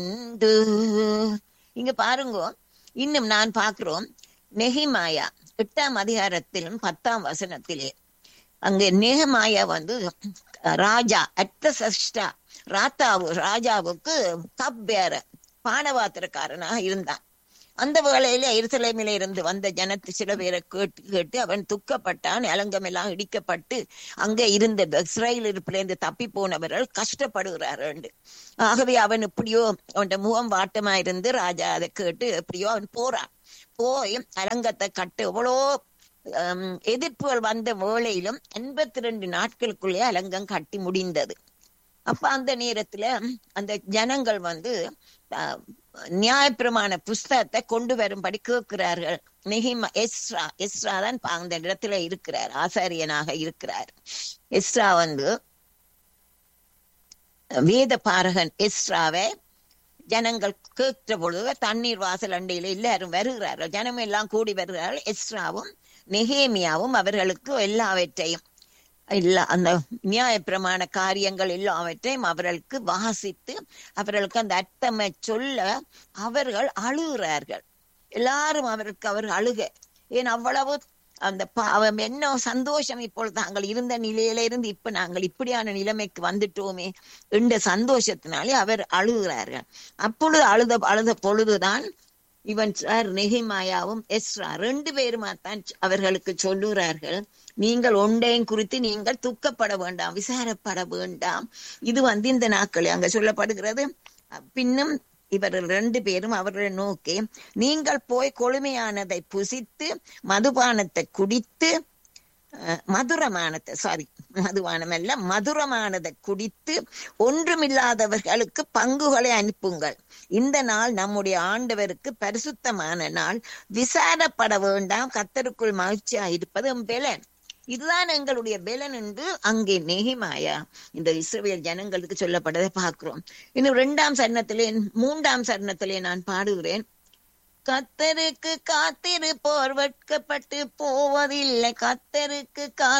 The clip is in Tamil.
உண்டு இங்க பாருங்க இன்னும் நான் பார்க்கிறோம் நெகிமாயா எட்டாம் அதிகாரத்திலும் பத்தாம் வசனத்திலே அங்க நெகமாயா வந்து ராஜா அர்த்தசஷ்டா ராத்தாவு ராஜாவுக்கு கப்பேர பானவாத்திரக்காரனாக இருந்தான் அந்த வேளையில எருசலேமில இருந்து வந்த ஜனத்து சில பேரை கேட்டு கேட்டு அவன் துக்கப்பட்டான் அலங்கம் எல்லாம் இடிக்கப்பட்டு அங்க இருந்த இஸ்ரேல் இருப்பிலிருந்து தப்பி போனவர்கள் கஷ்டப்படுகிறார்கள் ஆகவே அவன் எப்படியோ அவன் முகம் வாட்டமா இருந்து ராஜா அதை கேட்டு எப்படியோ அவன் போறான் போய் அலங்கத்தை கட்டு எவ்வளோ ஹம், எதிர்ப்புகள் வந்த வேளையிலும் எண்பத்தி ரெண்டு நாட்களுக்குள்ளே அலங்கம் கட்டி முடிந்தது அப்ப அந்த நேரத்துல அந்த ஜனங்கள் வந்து அஹ், நியாயப்பிரமாண புஸ்தகத்தை கொண்டு வரும்படி கேட்கிறார்கள் நெகிமா எஸ்ரா எஸ்ரா தான் பா- அந்த இடத்துல இருக்கிறார் ஆசாரியனாக இருக்கிறார் எஸ்ரா வந்து வேத பாரகன் எஸ்ராவை ஜனங்கள் கேட்கிற பொழுது தண்ணீர் வாசல் அண்டையில எல்லாரும் வருகிறார்கள் ஜனம் எல்லாம் கூடி வருகிறார்கள் எஸ்ராவும் நெகேமியாவும் அவர்களுக்கு எல்லாவற்றையும் எல்லா அந்த நியாயப்பிரமாண காரியங்கள் எல்லாவற்றையும் அவர்களுக்கு வாசித்து அவர்களுக்கு அந்த அர்த்தமை சொல்ல அவர்கள் அழுகிறார்கள் எல்லாரும் அவருக்கு அவர் அழுக ஏன் அவ்வளவு அந்த பாவம் என்ன சந்தோஷம் இப்போ தாங்கள் இருந்த நிலையில இருந்து இப்ப நாங்கள் இப்படியான நிலைமைக்கு வந்துட்டோமே என்ற சந்தோஷத்தினாலே அவர் அழுகிறார்கள் அப்பொழுது அழுத அழுத பொழுதுதான் இவன் சார் நெகிமாயாவும் எஸ்ரா ரெண்டு பேருமா தான் அவர்களுக்கு சொல்லுகிறார்கள் நீங்கள் ஒன்றையும் குறித்து நீங்கள் துக்கப்பட வேண்டாம் விசாரப்பட வேண்டாம் இது வந்து இந்த நாட்கள் அங்க சொல்லப்படுகிறது பின்னும் இவர்கள் ரெண்டு பேரும் அவர்களை நோக்கி நீங்கள் போய் கொழுமையானதை புசித்து மதுபானத்தை குடித்து அஹ், மதுரமானதை சாரி மதுபானம் அல்ல மதுரமானதை குடித்து ஒன்றுமில்லாதவர்களுக்கு பங்குகளை அனுப்புங்கள் இந்த நாள் நம்முடைய ஆண்டவருக்கு பரிசுத்தமான நாள் விசாரப்பட வேண்டாம் கத்தருக்குள் மகிழ்ச்சியா இருப்பது எம் பெலன் இதுதான் எங்களுடைய பெலன் என்று அங்கே நெகிமாயா இந்த இஸ்ரவேல் ஜனங்களுக்கு சொல்லப்பட்டதை பார்க்கிறோம் இன்னும் இரண்டாம் சரணத்திலே மூன்றாம் சரணத்திலே நான் பாடுகிறேன் கத்தருக்கு காத்திருப்போர் வெட்கப்பட்டு போவதில்லை கத்தருக்கு கா